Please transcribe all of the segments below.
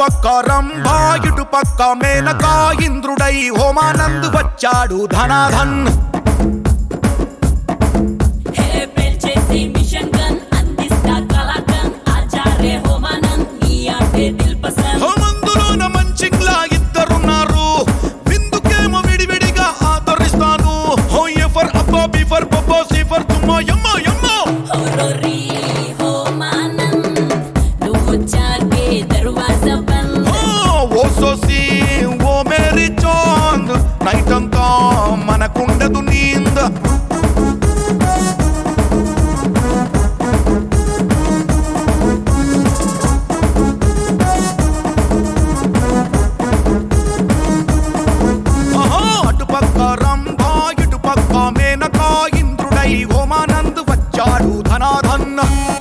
పక్క రంభా ఇటు పక్క మేనకా ఇంద్రుడై హోమానంద్ వచ్చాడు ధనాధన్ హే పేల్చేసి మిషన్ గన్ అందిస్తా కలాకన్ ఆచార్య హోమానంద్ నీ ఆటే దిల్ పసంద్ హోమందులోన మంచింగ్లా ఇద్దరున్నారు విందుకేమో విడివిడిగా ఆదరిస్తాను హో ఏ ఫర్ అబ్బా బి ఫర్ బొబ్బో సి ఫర్ తుమ్మా యమ్మ యమ్మ హోరోరీ హోమానంద్ నువ్వు చాకే దర్వాజా బంద్ ఓ, ఓ సోసి ఓ మేరీ చాంద్ నైట్ అంతా మనకుండదు నీంద ఆహా, అటుపక్క రంభా ఇటుపక్క మేనకా ఇంద్రుడై హోమానంద్ వచ్చాడు ధనాధన్న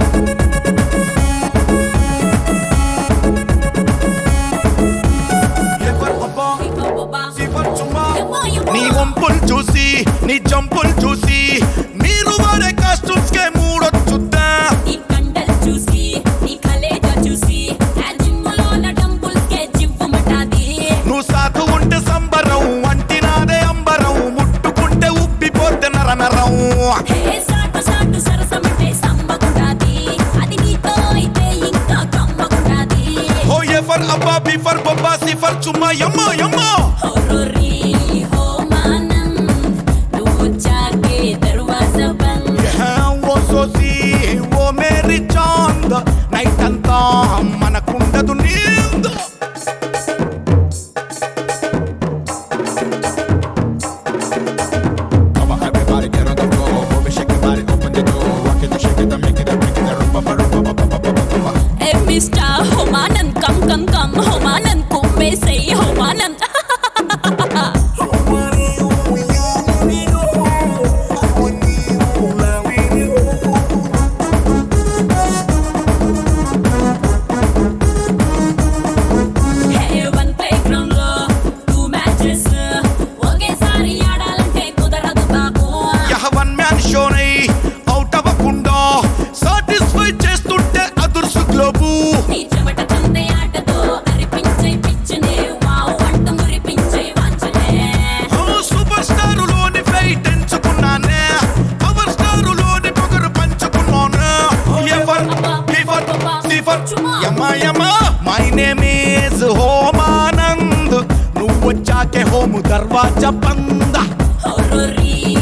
ఎవరు అబ్బా బాబా సిఫర్ చుమ్మా యమ్మో యమ్మో నీ వంపులు చూసి నీ జంపులు చూసి మీరు వాడే కాస్ట్యూమ్స్ కే మూడొచ్చుద్దా నీ కండలు చూసి నీ కలేజా చూసి ఆ జిమ్ములోన డంబుల్స్ కే జివ్వుమటాది నువ్వు సాధు ఉంటే సంబరం వంటినాదే అంబరం ముట్టుకుంటే ఉబ్బిపోతే నర నరం హే సాటు సాటు సరసమంటే సంబగుండాది అది నీతో అయితే ఇంకా కమ్మగుండాది ఓ ఏ ఫర్ అబ్బా బి ఫర్ బొబ్బా సిఫర్ చుమ్మా యమ్మ యమ్మ హోరోరీ హోమానంద్ నువ్వు చాకే దర్వాజా బంద్ యహ, ఓ సోసి ఓ మేరీ చాంద్ నైట్ అంతా మనకుండదు నీంద Come on, everybody get on the floor. Move it, shake your body, open the door. Rock it, shake it, make it, break it, rumba, rumba, rumba, rumba, rumba, rumba. ఏ mister Homanand come come come Homanand కుమ్మేసై Homanand hey one playground లో two matches ఒకేసారి ఆడాలంటే కుదరదు బాబు yeah one man షోనై out అవ్వకుండా satisfy చేస్తుంటే అదుర్సు గ్లోబు నీ చెమట తందే ఆటతో అరిపించే పిచ్చునే వావ్ అంటూ మురిపించే వాంచలే సూపర్ స్టార్ లోని ఫ్లైట్ ఎంచుకున్నానే పవర్ స్టార్ లోని పొగరు పంచుకున్నాను ఎవర్ లివర్ సిఫర్ యమ్మ యమ్మ మై నేమ్ ఇస్ హోమానంద్ నువ్వు వచ్చాకే హోము దర్వాజా బంద హోరోరీ